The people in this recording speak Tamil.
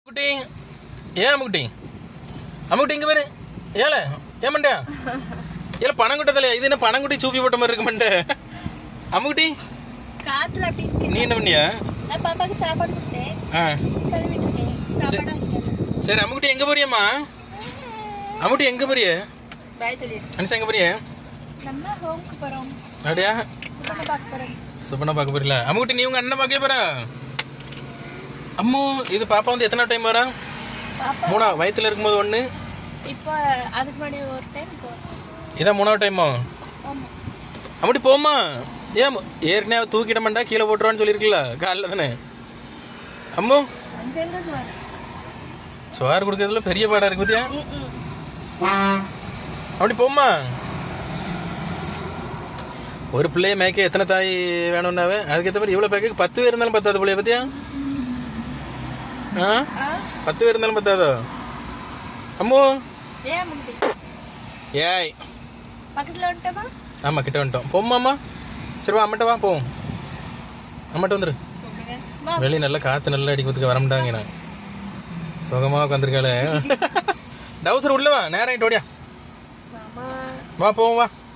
அம்முக்குட்டி ஏன் அம்முக்குட்டி அம்முக்குட்டி இங்க பாரு ஏல ஏன் மண்டா ஏல பணம் குட்டதில்ல இது என்ன பணம் குட்டி சூப்பி போட்ட மாதிரி இருக்கு மண்டே அம்முக்குட்டி காத்துல அப்படி இருக்கு நீ என்ன பண்ணியா நான் பாப்பாக்கு சாப்பாடு கொடுத்தேன் ஆ கழுவிட்டு இருக்கேன் சாப்பாடு வாங்கிக்கிறேன் சரி அம்முக்குட்டி எங்க போறியம்மா அம்முக்குட்டி எங்க போறிய பாய் சொல்லி அனிசா எங்க போறிய நம்ம ஹோம்க்கு போறோம் அப்படியா சும்மா பார்க்க போறோம் சுப்பனா பார்க்க போறீல அம்முக்குட்டி நீ உங்க அண்ணன் பார்க்க போறா அம்மு இது பாப்பா வந்து எத்தனை டைம் வரா பாப்பா மூணா வயித்துல இருக்கும்போது ஒண்ணு இப்போ அதுக்கு முன்னாடி ஒரு டைம் போறோம் இதான் மூணாவது டைமா ஆமா அப்படி போம்மா ஏன் ஏற்கனவே தூக்கிட மாட்டா கீழே போட்டுருவான்னு சொல்லியிருக்கல காலைல தானே அம்மு அங்க எங்க சொல்லுவாங்க சோறு கொடுக்கறதுல பெரிய பாடா இருக்கு பத்தியா ம் அப்படி போம்மா ஒரு பிள்ளைய மேய்க்க எத்தனை தாய் வேணும்னாவே அதுக்கேற்ற மாதிரி இவ்வளோ பேக்கு பத்து பேர் இருந்தாலும் பத்தாது பிள்ளைய பத்தியா ஆ ஆ பத்து பேர் இருந்தாலும் பத்தாதோ அம்மு ஏன் முடி ஏய் பக்கத்துல வந்துட்டோமா ஆமாம் கிட்ட வந்துட்டோம் போம்மாம்மா சரி வா அம்மட்ட வா போவோம் அம்மட்ட வந்துரு வா வெளியே நல்லா காற்று நல்லா அடிக்கிறதுக்கு வரமாட்டாங்க நான் சுகமாக உட்காந்துருக்காளே டவுசர் உள்ள வா நேரம் ஆயிட்டு ஓடியா மாமா வா போவோம் வா